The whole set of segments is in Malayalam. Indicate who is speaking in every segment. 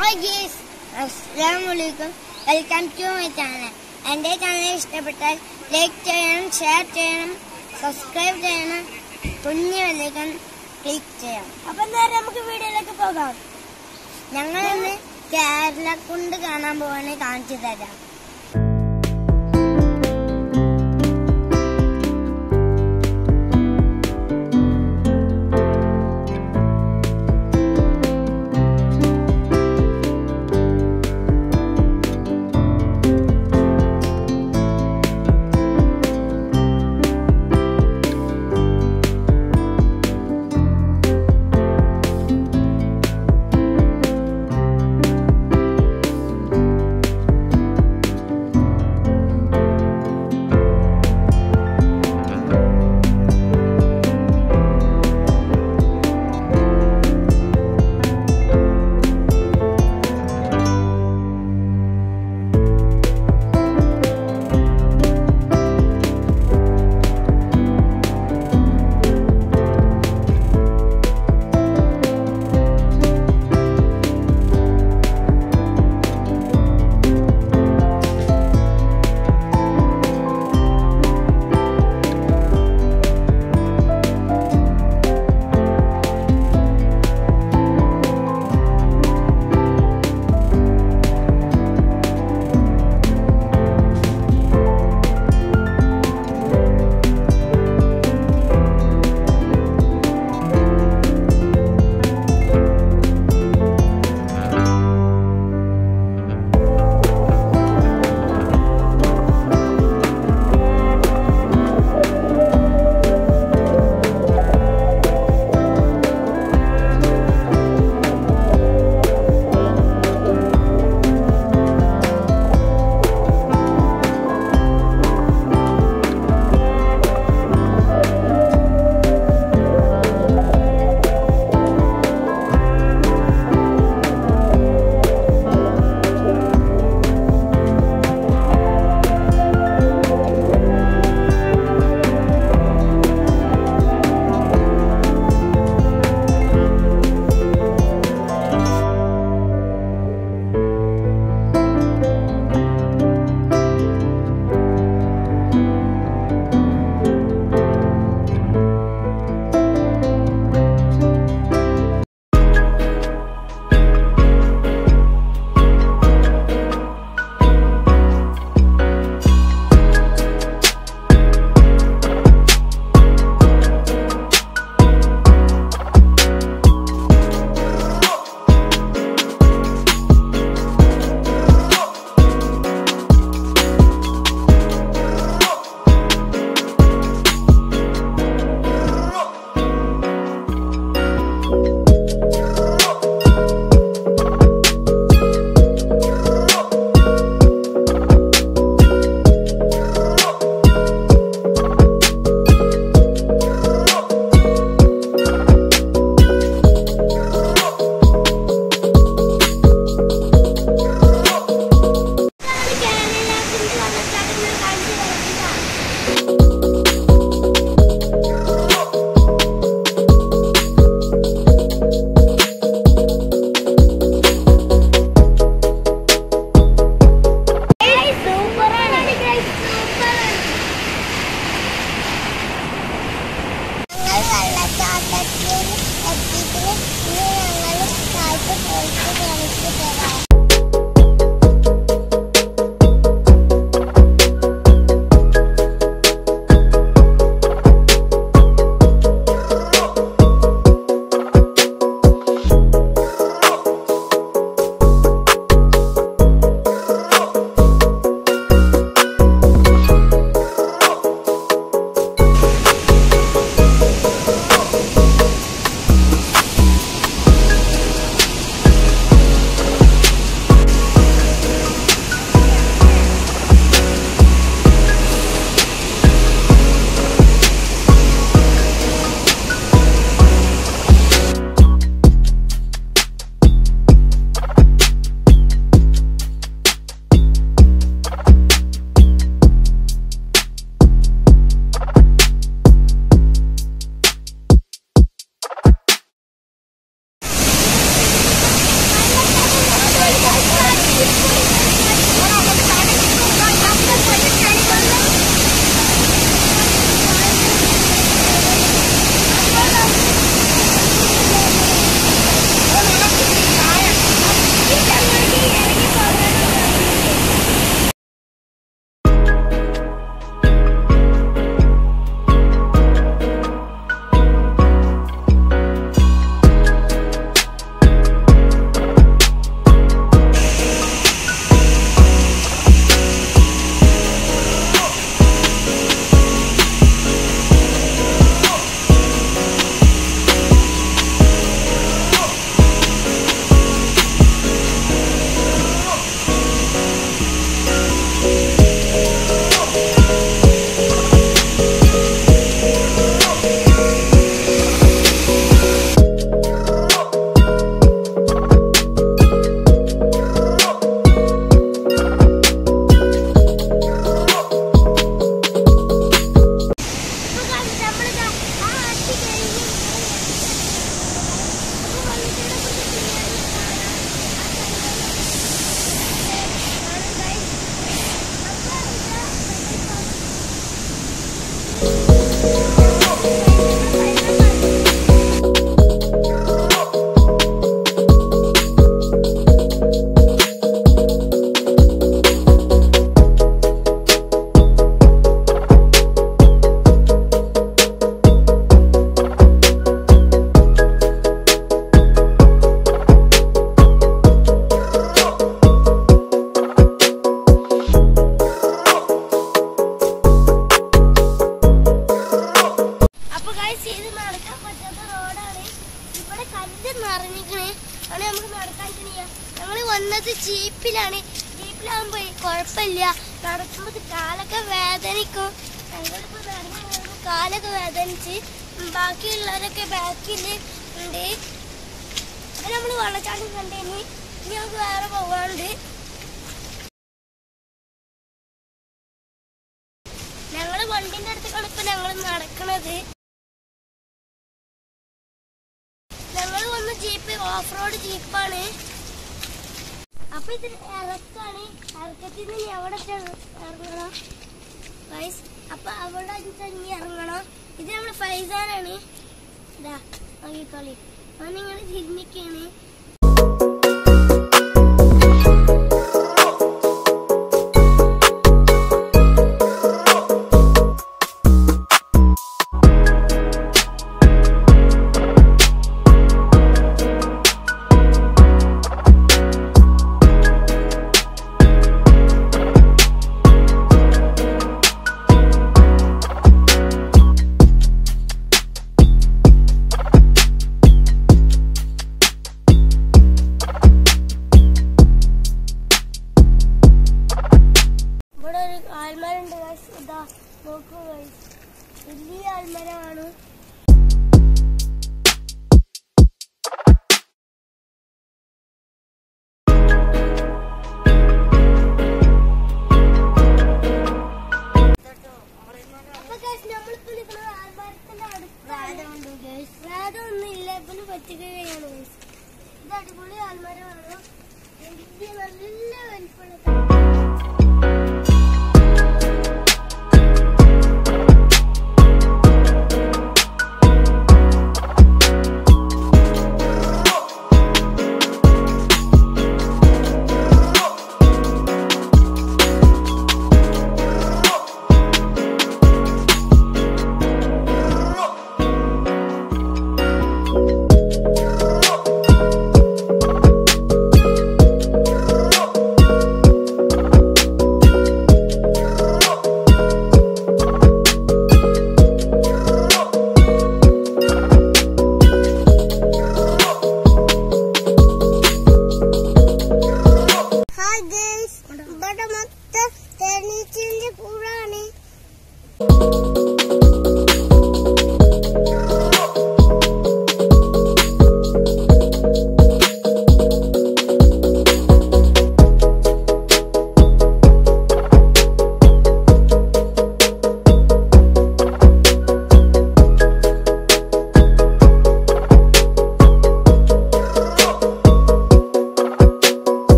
Speaker 1: ഹായ് ഗേസ് അസ്സാം വലൈക്കും വെൽക്കം ടു മൈ ചാനൽ എൻ്റെ ചാനൽ ഇഷ്ടപ്പെട്ടാൽ ലൈക്ക് ചെയ്യണം ഷെയർ ചെയ്യണം സബ്സ്ക്രൈബ് ചെയ്യണം കുഞ്ഞു വെല്ലിക്കൺ ക്ലിക്ക് ചെയ്യണം
Speaker 2: അപ്പൊ നേരെ നമുക്ക് വീഡിയോയിലേക്ക് പോകാം
Speaker 1: ഞങ്ങൾ ഇന്ന് കേരള കുണ്ട് കാണാൻ പോവാണ് കാണിച്ചു തരാം
Speaker 2: വന്നത് ജീപ്പിലാണ് ജീപ്പിലാകുമ്പോ കുഴപ്പമില്ല നടക്കുമ്പോൾ കാലൊക്കെ വേദനിക്കും ഞങ്ങളിപ്പോ നടന്നു പോകുമ്പോ കാലൊക്കെ വേദനിച്ച് ഉം, ബാക്കിയുള്ളവരൊക്കെ ബാക്കിൽ ഉണ്ട് അപ്പൊ നമ്മള് വെള്ളച്ചാട്ടം കണ്ടേനി ഇനി നമുക്ക് വേറെ പോവാണ്ട് ഞങ്ങള് വണ്ടിന്റെ അടുത്തേക്കാണ് ഇപ്പൊ ഞങ്ങൾ നടക്കണത് ഞങ്ങൾ വന്ന ജീപ്പ് ഓഫ് റോഡ് ജീപ്പാണ് അപ്പൊ ഇത് ഇറക്കാണ് ഇറക്കത്തിൽ നിന്ന് എവിടെ ചെന്ന് ഇറങ്ങണം ഫൈസ് അപ്പൊ അവിടെ ഇനി ഇറങ്ങണം ഇത് നമ്മുടെ ഫൈസാനാണ് ഇതാ നോക്കിക്കോളി അവൻ ഇങ്ങനെ തിരിഞ്ഞിക്കാണ് ഇവിടെ ഒരു ആൽമരണ്ട് guys. ഇതാ നോക്കൂ guys. വലിയ ആൽമരമാണ് അപ്പൊ guys, നമ്മളിപ്പോ നിൽക്കുന്നത് ആൽമരത്തിന്റെ അടുത്താണ്. വേദമൊന്നും ഇല്ല ഇപ്പൊ പറ്റുകയാണ് guys. ഇത് അടിപൊളി ആൽമരമാണ് വലിയ നല്ല വലിപ്പമുള്ള ഹായ് ഗൈസ് ഇവിടെ മൊത്തം തേനീച്ചന്റെ കൂടാണ്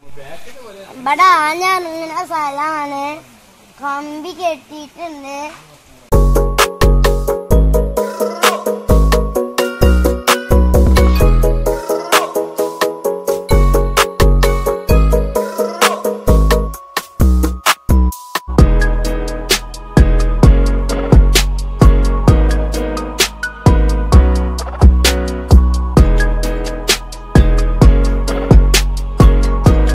Speaker 2: ഇവിടെ ആന ഇറങ്ങുന്ന സ്ഥലമാണ് കമ്പി കെട്ടിയിട്ടുണ്ട്